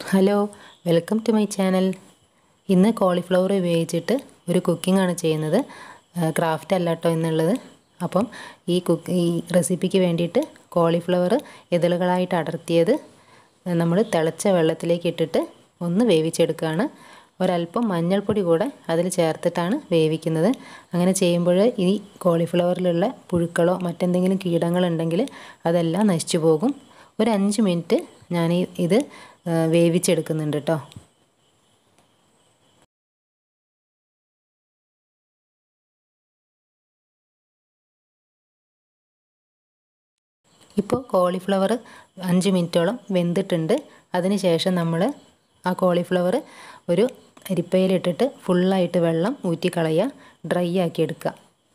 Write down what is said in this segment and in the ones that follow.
hello welcome to my channel ഇന്ന് cauliflower ഉപയോഗിച്ചിട്ട് ഒരു കുക്കിംഗ് ആണ് ചെയ്യുന്നത് ക്രാഫ്റ്റ് അല്ല കേട്ടോ എന്നുള്ളത് അപ്പം ഈ കുക്ക് ഈ റെസിപ്പിക്ക് വേണ്ടിയിട്ട് കോളിഫ്ലവർ ഇതളുകളായിട്ട് അടർത്തിയത് നമ്മൾ തിളച്ച വെള്ളത്തിലേക്ക് ഇട്ടിട്ട് ഒന്ന് വേവിച്ചെടുക്കുകയാണ് ഒരല്പം മഞ്ഞൾപ്പൊടി കൂടെ അതിൽ ചേർത്തിട്ടാണ് വേവിക്കുന്നത് അങ്ങനെ ചെയ്യുമ്പോൾ ഈ കോളിഫ്ലവറിലുള്ള പുഴുക്കളോ മറ്റെന്തെങ്കിലും കീടങ്ങളുണ്ടെങ്കിൽ അതെല്ലാം നശിച്ചു പോകും ഒരു അഞ്ച് മിനിറ്റ് ഞാൻ ഈ ഇത് വേവിച്ചെടുക്കുന്നുണ്ട് കേട്ടോ ഇപ്പോൾ കോളിഫ്ലവർ അഞ്ച് മിനിറ്റോളം വെന്തിട്ടുണ്ട് അതിന് ശേഷം നമ്മൾ ആ കോളിഫ്ലവർ ഒരു അരിപ്പയിലിട്ടിട്ട് ഫുള്ളായിട്ട് വെള്ളം ഊറ്റിക്കളയുക ഡ്രൈ ആക്കി എടുക്കുക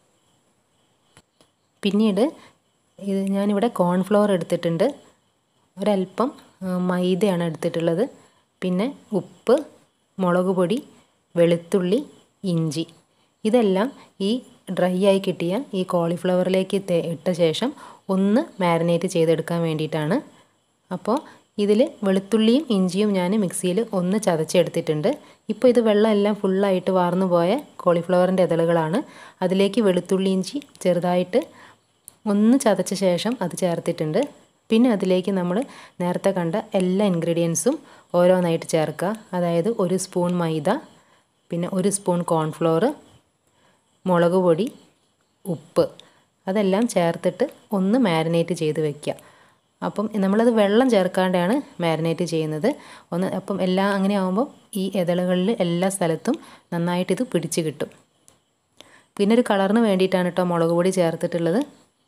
പിന്നീട് ഇത് ഞാനിവിടെ കോൺഫ്ലവർ എടുത്തിട്ടുണ്ട് ഒരല്പം മൈദയാണ് എടുത്തിട്ടുള്ളത് പിന്നെ ഉപ്പ് മുളക് പൊടി വെളുത്തുള്ളി ഇഞ്ചി ഇതെല്ലാം ഈ ഡ്രൈ ആയി കിട്ടിയ ഈ കോളിഫ്ലവറിലേക്ക് ഇട്ട ശേഷം ഒന്ന് മാരിനേറ്റ് ചെയ്തെടുക്കാൻ വേണ്ടിയിട്ടാണ് അപ്പോൾ ഇതിൽ വെളുത്തുള്ളിയും ഇഞ്ചിയും ഞാൻ മിക്സിയിൽ ഒന്ന് ചതച്ചെടുത്തിട്ടുണ്ട് ഇപ്പോൾ ഇത് വെള്ളം എല്ലാം ഫുള്ളായിട്ട് വാർന്നു പോയ കോളിഫ്ലവറിൻ്റെ ഇതളുകളാണ് അതിലേക്ക് വെളുത്തുള്ളി ഇഞ്ചി ചെറുതായിട്ട് ഒന്ന് ചതച്ച ശേഷം അത് ചേർത്തിട്ടുണ്ട് പിന്നെ അതിലേക്ക് നമ്മൾ നേരത്തെ കണ്ട എല്ലാ ഇൻഗ്രീഡിയൻസും ഓരോന്നായിട്ട് ചേർക്കുക അതായത് ഒരു സ്പൂൺ മൈദ പിന്നെ ഒരു സ്പൂൺ കോൺഫ്ലോർ മുളക് പൊടി ഉപ്പ് അതെല്ലാം ചേർത്തിട്ട് ഒന്ന് മാരിനേറ്റ് ചെയ്ത് വെക്കുക അപ്പം നമ്മളത് വെള്ളം ചേർക്കാണ്ടാണ് മാരിനേറ്റ് ചെയ്യുന്നത് ഒന്ന് അപ്പം എല്ലാം അങ്ങനെ ആകുമ്പോൾ ഈ ഇതളുകളിൽ എല്ലാ സ്ഥലത്തും നന്നായിട്ട് ഇത് പിടിച്ച് കിട്ടും പിന്നെ ഒരു കളറിന് വേണ്ടിയിട്ടാണ് കേട്ടോ മുളക് പൊടി ചേർത്തിട്ടുള്ളത്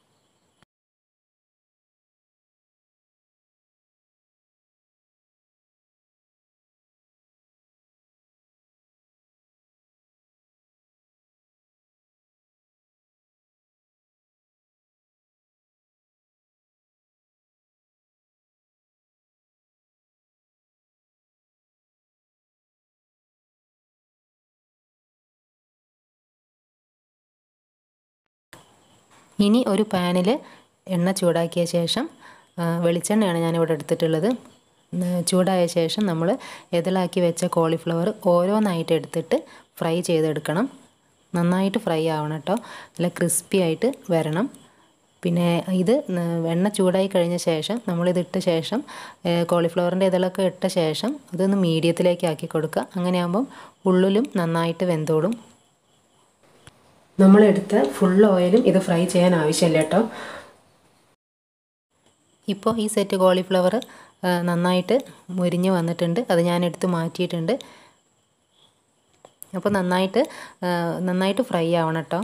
ഇനി ഒരു പാനിൽ എണ്ണ ചൂടാക്കിയ ശേഷം വെളിച്ചെണ്ണയാണ് ഞാനിവിടെ എടുത്തിട്ടുള്ളത് ചൂടായ ശേഷം നമ്മൾ എതിളാക്കി വെച്ച കോളിഫ്ലവർ ഓരോന്നായിട്ട് എടുത്തിട്ട് ഫ്രൈ ചെയ്തെടുക്കണം നന്നായിട്ട് ഫ്രൈ ആവണം കേട്ടോ നല്ല ക്രിസ്പി ആയിട്ട് വരണം പിന്നെ ഇത് എണ്ണ ചൂടായി കഴിഞ്ഞ ശേഷം നമ്മളിത് ഇട്ട ശേഷം കോളിഫ്ലവറിൻ്റെ ഇതളൊക്കെ ഇട്ട ശേഷം അതൊന്ന് മീഡിയത്തിലേക്ക് ആക്കി കൊടുക്കുക അങ്ങനെയാകുമ്പം ഉള്ളിലും നന്നായിട്ട് വെന്തോളും നമ്മളെടുത്ത ഫുൾ ഓയിലും ഇത് ഫ്രൈ ചെയ്യാൻ ആവശ്യമില്ല കേട്ടോ ഇപ്പോൾ ഈ സെറ്റ് കോളിഫ്ലവർ നന്നായിട്ട് മുരിഞ്ഞ് വന്നിട്ടുണ്ട് അത് ഞാൻ എടുത്ത് മാറ്റിയിട്ടുണ്ട് അപ്പോൾ നന്നായിട്ട് നന്നായിട്ട് ഫ്രൈ ആവണം കേട്ടോ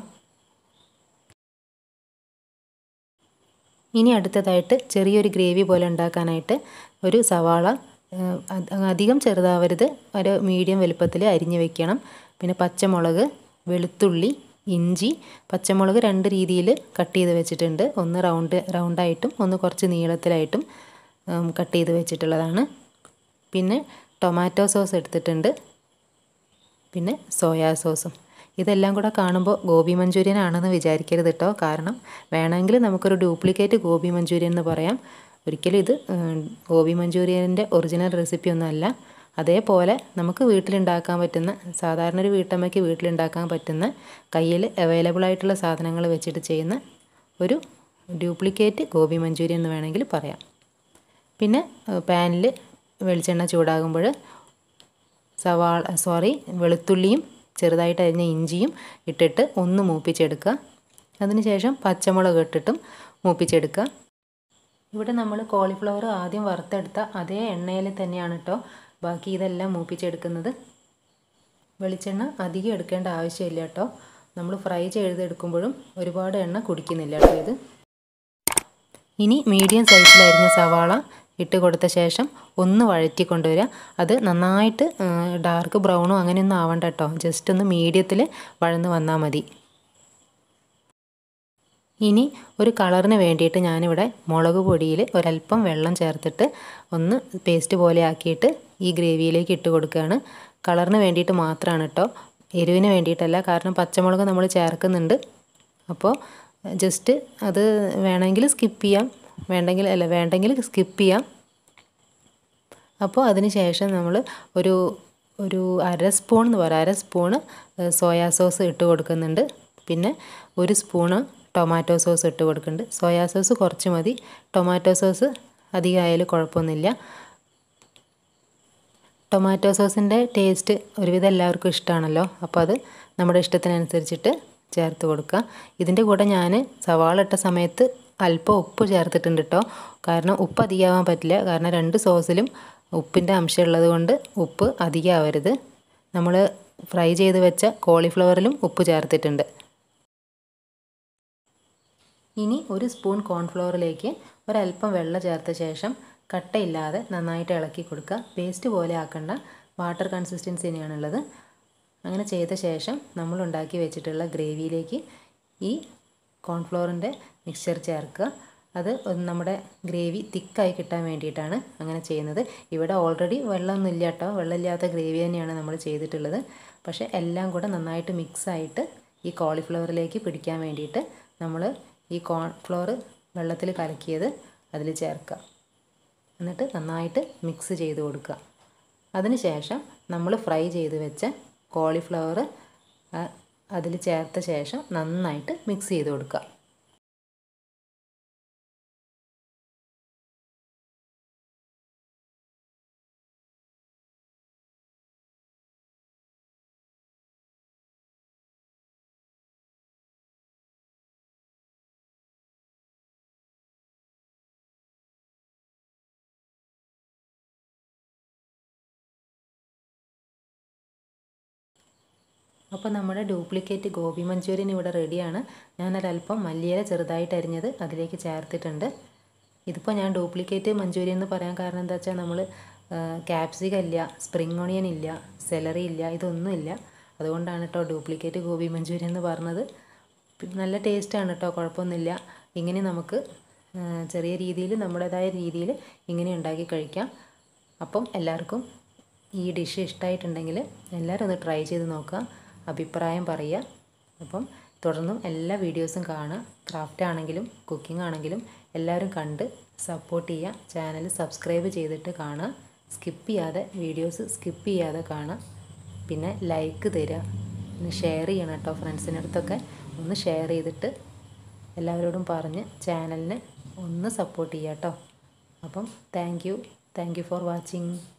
ഇനി അടുത്തതായിട്ട് ചെറിയൊരു ഗ്രേവി പോലെ ഉണ്ടാക്കാനായിട്ട് ഒരു സവാള അധികം ചെറുതാവരുത് ഒരു മീഡിയം വലുപ്പത്തിൽ അരിഞ്ഞ് വെക്കണം പിന്നെ പച്ചമുളക് വെളുത്തുള്ളി ഇഞ്ചി പച്ചമുളക് രണ്ട് രീതിയിൽ കട്ട് ചെയ്ത് വെച്ചിട്ടുണ്ട് ഒന്ന് റൗണ്ട് റൗണ്ടായിട്ടും ഒന്ന് കുറച്ച് നീളത്തിലായിട്ടും കട്ട് ചെയ്ത് വെച്ചിട്ടുള്ളതാണ് പിന്നെ ടൊമാറ്റോ സോസ് എടുത്തിട്ടുണ്ട് പിന്നെ സോയാ സോസും ഇതെല്ലാം കൂടെ കാണുമ്പോൾ ഗോബി മഞ്ചൂരിയൻ ആണെന്ന് വിചാരിക്കരുത് കേട്ടോ കാരണം വേണമെങ്കിൽ നമുക്കൊരു ഡ്യൂപ്ലിക്കേറ്റ് ഗോബി മഞ്ചൂരിയൻ എന്ന് പറയാം ഒരിക്കലും ഇത് ഗോബി മഞ്ചൂരിയൻ്റെ ഒറിജിനൽ റെസിപ്പി ഒന്നുമല്ല അതേപോലെ നമുക്ക് വീട്ടിലുണ്ടാക്കാൻ പറ്റുന്ന സാധാരണ ഒരു വീട്ടമ്മയ്ക്ക് വീട്ടിലുണ്ടാക്കാൻ പറ്റുന്ന കയ്യിൽ അവൈലബിൾ ആയിട്ടുള്ള സാധനങ്ങൾ വെച്ചിട്ട് ചെയ്യുന്ന ഒരു ഡ്യൂപ്ലിക്കേറ്റ് ഗോബി മഞ്ചൂരിയൻ എന്ന് വേണമെങ്കിൽ പറയാം പിന്നെ പാനിൽ വെളിച്ചെണ്ണ ചൂടാകുമ്പോൾ സവാള സോറി വെളുത്തുള്ളിയും ചെറുതായിട്ട് അരിഞ്ഞ ഇഞ്ചിയും ഇട്ടിട്ട് ഒന്ന് മൂപ്പിച്ചെടുക്കുക അതിനുശേഷം പച്ചമുളക് ഇട്ടിട്ടും മൂപ്പിച്ചെടുക്കുക ഇവിടെ നമ്മൾ കോളിഫ്ലവർ ആദ്യം വറുത്തെടുത്ത അതേ എണ്ണയിൽ തന്നെയാണ് കേട്ടോ ബാക്കി ഇതെല്ലാം മൂപ്പിച്ചെടുക്കുന്നത് വെളിച്ചെണ്ണ അധികം എടുക്കേണ്ട ആവശ്യമില്ല കേട്ടോ നമ്മൾ ഫ്രൈ ചെയ്തെടുക്കുമ്പോഴും ഒരുപാട് എണ്ണ കുടിക്കുന്നില്ല കേട്ടോ ഇത് ഇനി മീഡിയം സൈസിലരിഞ്ഞ സവാള ഇട്ട് കൊടുത്ത ശേഷം ഒന്ന് വഴറ്റി കൊണ്ടുവരിക അത് നന്നായിട്ട് ഡാർക്ക് ബ്രൗണോ അങ്ങനെയൊന്നും ആവണ്ട കേട്ടോ ജസ്റ്റ് ഒന്ന് മീഡിയത്തിൽ വഴന്ന് വന്നാൽ മതി ഇനി ഒരു കളറിന് വേണ്ടിയിട്ട് ഞാനിവിടെ മുളക് പൊടിയിൽ ഒരല്പം വെള്ളം ചേർത്തിട്ട് ഒന്ന് പേസ്റ്റ് പോലെ ആക്കിയിട്ട് ഈ ഗ്രേവിയിലേക്ക് ഇട്ട് കൊടുക്കുകയാണ് കളറിന് വേണ്ടിയിട്ട് മാത്രമാണ് കേട്ടോ എരിവിന് വേണ്ടിയിട്ടല്ല കാരണം പച്ചമുളക് നമ്മൾ ചേർക്കുന്നുണ്ട് അപ്പോൾ ജസ്റ്റ് അത് വേണമെങ്കിൽ സ്കിപ്പ് ചെയ്യാം വേണ്ടെങ്കിൽ അല്ല വേണ്ടെങ്കിൽ സ്കിപ്പ് ചെയ്യാം അപ്പോൾ അതിന് ശേഷം നമ്മൾ ഒരു ഒരു അര സ്പൂൺ എന്ന് പറയാം അര സ്പൂണ് സോയാ സോസ് ഇട്ട് കൊടുക്കുന്നുണ്ട് പിന്നെ ഒരു സ്പൂണ് ടൊമാറ്റോ സോസ് ഇട്ട് കൊടുക്കുന്നുണ്ട് സോയാ സോസ് കുറച്ച് മതി ടൊമാറ്റോ സോസ് അധികമായാലും കുഴപ്പമൊന്നുമില്ല ടൊമാറ്റോ സോസിൻ്റെ ടേസ്റ്റ് ഒരുവിധം എല്ലാവർക്കും ഇഷ്ടമാണല്ലോ അപ്പോൾ അത് നമ്മുടെ ഇഷ്ടത്തിനനുസരിച്ചിട്ട് ചേർത്ത് കൊടുക്കുക ഇതിൻ്റെ കൂടെ ഞാൻ സവാള ഇട്ട സമയത്ത് അല്പം ഉപ്പ് ചേർത്തിട്ടുണ്ട് കേട്ടോ കാരണം ഉപ്പ് അധികമാവാൻ പറ്റില്ല കാരണം രണ്ട് സോസിലും ഉപ്പിൻ്റെ അംശം ഉള്ളത് കൊണ്ട് ഉപ്പ് അധികമാവരുത് നമ്മൾ ഫ്രൈ ചെയ്ത് വെച്ച കോളിഫ്ലവറിലും ഉപ്പ് ചേർത്തിട്ടുണ്ട് ഇനി ഒരു സ്പൂൺ കോൺഫ്ലവറിലേക്ക് ഒരല്പം വെള്ളം ചേർത്ത ശേഷം കട്ടയില്ലാതെ നന്നായിട്ട് ഇളക്കി കൊടുക്കുക പേസ്റ്റ് പോലെ ആക്കണ്ട വാട്ടർ കൺസിസ്റ്റൻസി തന്നെയാണുള്ളത് അങ്ങനെ ചെയ്ത ശേഷം നമ്മൾ ഉണ്ടാക്കി വെച്ചിട്ടുള്ള ഗ്രേവിയിലേക്ക് ഈ കോൺഫ്ലോറിൻ്റെ മിക്സ്ചർ ചേർക്കുക അത് നമ്മുടെ ഗ്രേവി തിക്കായി കിട്ടാൻ വേണ്ടിയിട്ടാണ് അങ്ങനെ ചെയ്യുന്നത് ഇവിടെ ഓൾറെഡി വെള്ളമൊന്നും ഇല്ല കേട്ടോ വെള്ളമില്ലാത്ത ഗ്രേവി തന്നെയാണ് നമ്മൾ ചെയ്തിട്ടുള്ളത് പക്ഷേ എല്ലാം കൂടെ നന്നായിട്ട് മിക്സായിട്ട് ഈ കോളിഫ്ലവറിലേക്ക് പിടിക്കാൻ വേണ്ടിയിട്ട് നമ്മൾ ഈ കോൺഫ്ലോർ വെള്ളത്തിൽ കലക്കിയത് അതിൽ ചേർക്കുക എന്നിട്ട് നന്നായിട്ട് മിക്സ് ചെയ്ത് കൊടുക്കുക അതിനുശേഷം നമ്മൾ ഫ്രൈ ചെയ്ത് വെച്ച കോളിഫ്ലവർ അതിൽ ചേർത്ത ശേഷം നന്നായിട്ട് മിക്സ് ചെയ്ത് കൊടുക്കുക അപ്പോൾ നമ്മുടെ ഡ്യൂപ്ലിക്കേറ്റ് ഗോബി മഞ്ചൂരിയൻ ഇവിടെ റെഡിയാണ് ഞാനൊരല്പം മല്ലിയില ചെറുതായിട്ട് അരിഞ്ഞത് അതിലേക്ക് ചേർത്തിട്ടുണ്ട് ഇതിപ്പോൾ ഞാൻ ഡ്യൂപ്ലിക്കേറ്റ് മഞ്ചൂരിയൻ എന്ന് പറയാൻ കാരണം എന്താ വെച്ചാൽ നമ്മൾ ക്യാപ്സിക്കം ഇല്ല സ്പ്രിങ് ഓണിയൻ ഇല്ല സെലറി ഇല്ല ഇതൊന്നുമില്ല അതുകൊണ്ടാണ് കേട്ടോ ഡ്യൂപ്ലിക്കേറ്റ് ഗോബി മഞ്ചൂരിയൻ എന്ന് പറഞ്ഞത് നല്ല ടേസ്റ്റാണ് കേട്ടോ കുഴപ്പമൊന്നുമില്ല ഇങ്ങനെ നമുക്ക് ചെറിയ രീതിയിൽ നമ്മുടേതായ രീതിയിൽ ഇങ്ങനെ ഉണ്ടാക്കി കഴിക്കാം അപ്പം എല്ലാവർക്കും ഈ ഡിഷ് ഇഷ്ടമായിട്ടുണ്ടെങ്കിൽ എല്ലാവരും ഒന്ന് ട്രൈ ചെയ്ത് നോക്കുക അഭിപ്രായം പറയുക അപ്പം തുടർന്നും എല്ലാ വീഡിയോസും കാണുക ക്രാഫ്റ്റ് ആണെങ്കിലും കുക്കിംഗ് ആണെങ്കിലും എല്ലാവരും കണ്ട് സപ്പോർട്ട് ചെയ്യുക ചാനൽ സബ്സ്ക്രൈബ് ചെയ്തിട്ട് കാണുക സ്കിപ്പ് ചെയ്യാതെ വീഡിയോസ് സ്കിപ്പ് ചെയ്യാതെ കാണുക പിന്നെ ലൈക്ക് തരിക ഒന്ന് ഷെയർ ചെയ്യണം കേട്ടോ ഫ്രണ്ട്സിൻ്റെ അടുത്തൊക്കെ ഒന്ന് ഷെയർ ചെയ്തിട്ട് എല്ലാവരോടും പറഞ്ഞ് ചാനലിനെ ഒന്ന് സപ്പോർട്ട് ചെയ്യുക കേട്ടോ അപ്പം thank you thank you for watching